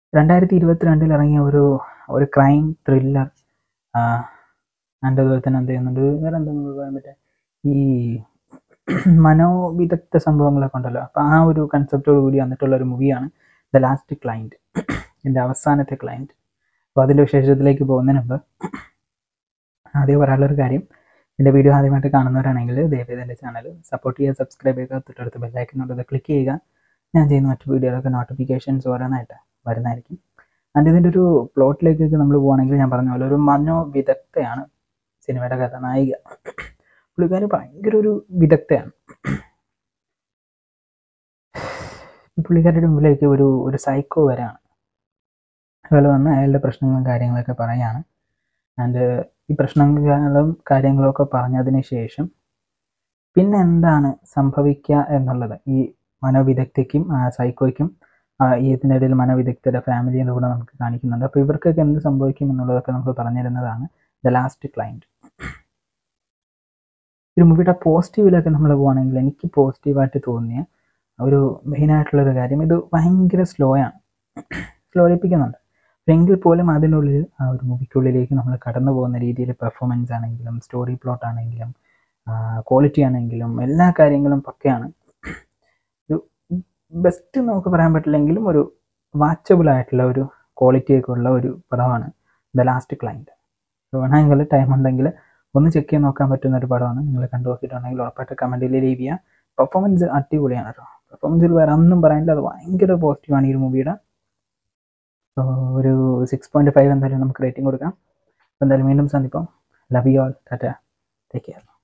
രണ്ടായിരത്തി ഇരുപത്തിരണ്ടിൽ ഇറങ്ങിയ ഒരു ഒരു ക്രൈം ത്രില്ലർ ആൻഡ് അതുപോലെ തന്നെ എന്ത് ചെയ്യുന്നുണ്ട് വേറെ എന്താ പറയാൻ പറ്റുക ഈ മനോവിദഗ്ധ സംഭവങ്ങളൊക്കെ ഉണ്ടല്ലോ അപ്പോൾ ആ ഒരു കൺസെപ്റ്റോട് കൂടി വന്നിട്ടുള്ള ഒരു മൂവിയാണ് ദ ലാസ്റ്റ് ക്ലൈൻറ്റ് എൻ്റെ അവസാനത്തെ ക്ലൈൻറ്റ് അപ്പോൾ അതിൻ്റെ വിശേഷത്തിലേക്ക് പോകുന്നതിന് മുമ്പ് ആദ്യം പറയാനുള്ളൊരു കാര്യം എൻ്റെ വീഡിയോ ആദ്യമായിട്ട് കാണുന്നവരാണെങ്കിൽ ദയവേദ എൻ്റെ ചാനൽ സപ്പോർട്ട് ചെയ്യുക സബ്സ്ക്രൈബ് ചെയ്യുക തൊട്ടടുത്ത് ബെല്ലൈക്കനുള്ളത് ക്ലിക്ക് ചെയ്യുക ഞാൻ ചെയ്യുന്ന മറ്റു വീഡിയോകളൊക്കെ നോട്ടിഫിക്കേഷൻസ് ഓരോന്നായിട്ട് വരുന്നതായിരിക്കും ആൻഡ് ഇതിൻ്റെ ഒരു പ്ലോട്ടിലേക്കൊക്കെ നമ്മൾ പോവുകയാണെങ്കിൽ ഞാൻ പറഞ്ഞ പോലെ ഒരു മനോവിദഗ്ധയാണ് സിനിമയുടെ കഥ നായിക പുള്ളിക്കാരി ഭയങ്കര ഒരു വിദഗ്ധയാണ് പുള്ളിക്കാരുടെ മുമ്പിലേക്ക് ഒരു ഒരു സൈക്കോ വരാണ് അയാൾ വന്ന് അയാളുടെ പ്രശ്നങ്ങളും കാര്യങ്ങളൊക്കെ പറയാണ് ആൻഡ് ഈ പ്രശ്നങ്ങളും കാര്യങ്ങളും ഒക്കെ പറഞ്ഞതിന് ശേഷം പിന്നെ എന്താണ് സംഭവിക്കുക എന്നുള്ളത് ഈ മനോവിദഗ്ധയ്ക്കും സൈക്കോയ്ക്കും ഈ ഇതിനിടയിൽ മനോവിദഗ്ധയുടെ ഫാമിലിയുടെ കൂടെ നമുക്ക് കാണിക്കുന്നുണ്ട് അപ്പോൾ ഇവർക്കൊക്കെ എന്ത് സംഭവിക്കും എന്നുള്ളതൊക്കെ നമുക്ക് പറഞ്ഞിരുന്നതാണ് ദ ലാസ്റ്റ് ക്ലൈൻറ്റ് ഒരു മൂവിയുടെ പോസിറ്റീവിലൊക്കെ നമ്മൾ പോവുകയാണെങ്കിൽ എനിക്ക് പോസിറ്റീവായിട്ട് തോന്നിയ ഒരു മെയിനായിട്ടുള്ളൊരു കാര്യം ഇത് ഭയങ്കര സ്ലോ ആണ് സ്ലോയിപ്പിക്കുന്നുണ്ട് എങ്കിൽ പോലും അതിനുള്ളിൽ ആ ഒരു മൂവിക്കുള്ളിലേക്ക് നമ്മൾ കടന്നു പോകുന്ന രീതിയിൽ പെർഫോമൻസ് ആണെങ്കിലും സ്റ്റോറി പ്ലോട്ട് ആണെങ്കിലും ക്വാളിറ്റി ആണെങ്കിലും എല്ലാ കാര്യങ്ങളും പക്കയാണ് ഒരു ബെസ്റ്റ് നമുക്ക് പറയാൻ പറ്റില്ലെങ്കിലും ഒരു വാച്ചബിൾ ആയിട്ടുള്ള ഒരു ക്വാളിറ്റിയൊക്കെ ഉള്ള ഒരു പടമാണ് ദ ലാസ്റ്റ് ക്ലൈൻറ്റ് വേണമെങ്കിൽ ടൈം ഉണ്ടെങ്കിൽ ഒന്ന് ചെക്ക് ചെയ്ത് നോക്കാൻ പറ്റുന്ന ഒരു പടമാണ് നിങ്ങൾ കണ്ടു നോക്കിയിട്ടുണ്ടെങ്കിൽ ഉറപ്പായിട്ട് കമൻറ്റിൽ ലീവ് ചെയ്യുക പെർഫോമൻസ് അടിപൊളിയാണ് കേട്ടോ പെർഫോമൻസിൽ വേറെ ഒന്നും പറയാനില്ല അത് ഭയങ്കര പോസിറ്റീവാണ് ഈ ഒരു മൂവിയുടെ സോ ഒരു സിക്സ് പോയിൻറ്റ് ഫൈവ് എന്തായാലും നമുക്ക് റേറ്റിംഗ് കൊടുക്കാം അപ്പോൾ എന്തായാലും വീണ്ടും സന്ദിപ്പം love you all tata take care